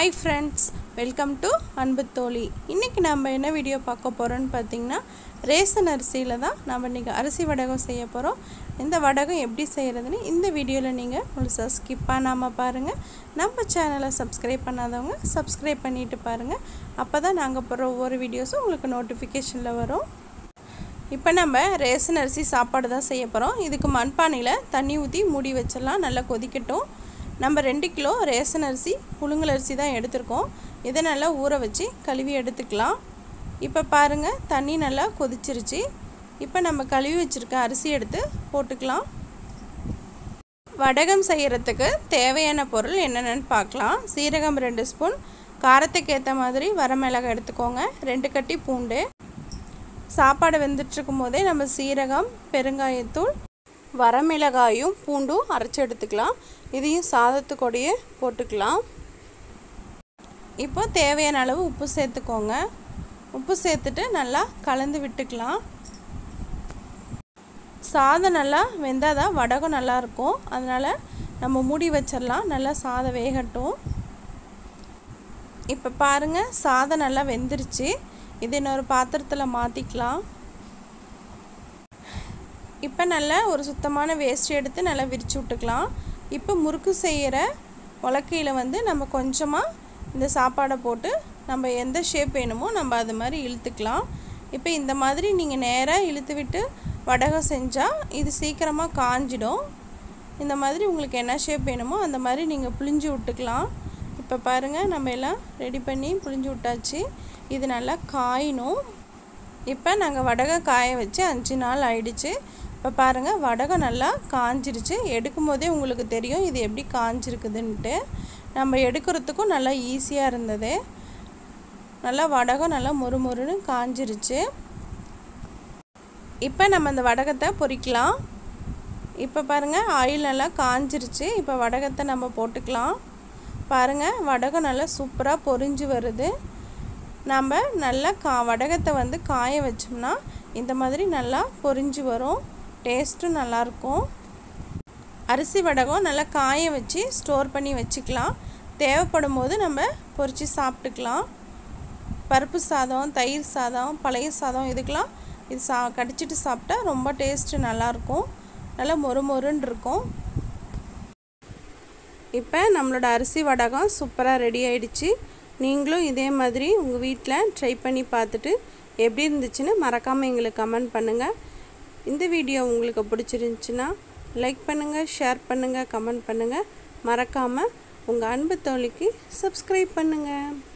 hi friends welcome to அன்பு தோழி இன்றைக்கி நம்ம என்ன வீடியோ பார்க்க போகிறோன்னு பார்த்தீங்கன்னா ரேசன் அரிசியில் தான் நம்ம இன்றைக்கி அரிசி வடகம் செய்ய போகிறோம் இந்த வடகம் எப்படி செய்கிறதுன்னு இந்த வீடியோவில் நீங்கள் முழுசாக ஸ்கிப் பண்ணாமல் பாருங்கள் நம்ம சேனலை சப்ஸ்கிரைப் பண்ணாதவங்க சப்ஸ்கிரைப் பண்ணிட்டு பாருங்கள் அப்போ தான் நாங்கள் போகிற ஒவ்வொரு வீடியோஸும் உங்களுக்கு நோட்டிஃபிகேஷனில் வரும் இப்போ நம்ம ரேசன் அரிசி சாப்பாடு தான் செய்ய போகிறோம் இதுக்கு மண்பானையில் தண்ணி ஊற்றி மூடி வச்சிடலாம் நல்லா கொதிக்கட்டும் நம்ம ரெண்டு கிலோ ரேசன் அரிசி புழுங்கல் அரிசி தான் எடுத்திருக்கோம் இதை நல்லா ஊற வச்சு கழுவி எடுத்துக்கலாம் இப்போ பாருங்கள் தண்ணி நல்லா கொதிச்சிருச்சு இப்போ நம்ம கழுவி வச்சுருக்க அரிசி எடுத்து போட்டுக்கலாம் வடகம் செய்கிறதுக்கு தேவையான பொருள் என்னென்னு பார்க்கலாம் சீரகம் ரெண்டு ஸ்பூன் காரத்துக்கு ஏற்ற மாதிரி வரமிளகாய் எடுத்துக்கோங்க ரெண்டு கட்டி பூண்டு சாப்பாடு வெந்துட்டுருக்கும் போதே நம்ம சீரகம் பெருங்காயத்தூள் வரமிளகாயும் பூண்டும் அரைச்சி எடுத்துக்கலாம் இதையும் சாதத்துக்கூடையே போட்டுக்கலாம் இப்போ தேவையான அளவு உப்பு சேர்த்துக்கோங்க உப்பு சேர்த்துட்டு நல்லா கலந்து விட்டுக்கலாம் சாதம் நல்லா வெந்தால் தான் வடகம் நல்லாயிருக்கும் அதனால் நம்ம மூடி வச்சிடலாம் நல்லா சாதம் வேகட்டும் இப்போ பாருங்கள் சாதம் நல்லா வெந்துருச்சு இது இன்னொரு பாத்திரத்தில் மாற்றிக்கலாம் இப்போ நல்லா ஒரு சுத்தமான வேஸ்ட் எடுத்து நல்லா விரித்து விட்டுக்கலாம் இப்போ முறுக்கு செய்கிற உலக்கையில் வந்து நம்ம கொஞ்சமாக இந்த சாப்பாடை போட்டு நம்ம எந்த ஷேப் வேணுமோ நம்ம அது மாதிரி இழுத்துக்கலாம் இப்போ இந்த மாதிரி நீங்கள் நேராக இழுத்து விட்டு வடகம் செஞ்சால் இது சீக்கிரமாக காஞ்சிடும் இந்த மாதிரி உங்களுக்கு என்ன ஷேப் வேணுமோ அந்த மாதிரி நீங்கள் புளிஞ்சு விட்டுக்கலாம் இப்போ பாருங்கள் நம்ம எல்லாம் ரெடி பண்ணி புளிஞ்சு விட்டாச்சு இது நல்லா காயணும் இப்போ நாங்கள் வடகம் காய வச்சு அஞ்சு நாள் ஆயிடுச்சு இப்போ பாருங்கள் வடகம் நல்லா காஞ்சிருச்சு எடுக்கும் போதே உங்களுக்கு தெரியும் இது எப்படி காஞ்சிருக்குதுன்ட்டு நம்ம எடுக்கிறதுக்கும் நல்லா ஈஸியாக இருந்தது நல்லா வடகம் நல்லா முறுமுறுன்னு காஞ்சிருச்சு இப்போ நம்ம அந்த வடகத்தை பொரிக்கலாம் இப்போ பாருங்கள் ஆயில் நல்லா காஞ்சிருச்சு இப்போ வடகத்தை நம்ம போட்டுக்கலாம் பாருங்கள் வடகம் நல்லா சூப்பராக பொரிஞ்சு வருது நம்ம நல்லா கா வடகத்தை வந்து காய வச்சோம்னா இந்த மாதிரி நல்லா பொரிஞ்சு வரும் டேஸ்ட்டும் நல்லாயிருக்கும் அரிசி வடகம் நல்லா காய வச்சு ஸ்டோர் பண்ணி வச்சுக்கலாம் தேவைப்படும் போது நம்ம பொரித்து சாப்பிட்டுக்கலாம் பருப்பு சாதம் தயிர் சாதம் பழைய சாதம் இதுக்கெலாம் இது சா கடிச்சிட்டு சாப்பிட்டா ரொம்ப டேஸ்ட்டு நல்லாயிருக்கும் நல்லா மொறு மொறுன்னு இருக்கும் இப்போ நம்மளோட அரிசி வடகம் சூப்பராக ரெடி ஆயிடுச்சு நீங்களும் இதே மாதிரி உங்கள் வீட்டில் ட்ரை பண்ணி பார்த்துட்டு எப்படி இருந்துச்சுன்னு மறக்காமல் எங்களுக்கு கமெண்ட் பண்ணுங்கள் இந்த வீடியோ உங்களுக்கு பிடிச்சிருந்துச்சின்னா லைக் பண்ணுங்கள் ஷேர் பண்ணுங்கள் கமெண்ட் பண்ணுங்கள் மறக்காமல் உங்கள் அன்பு தோழிக்கு சப்ஸ்கிரைப் பண்ணுங்கள்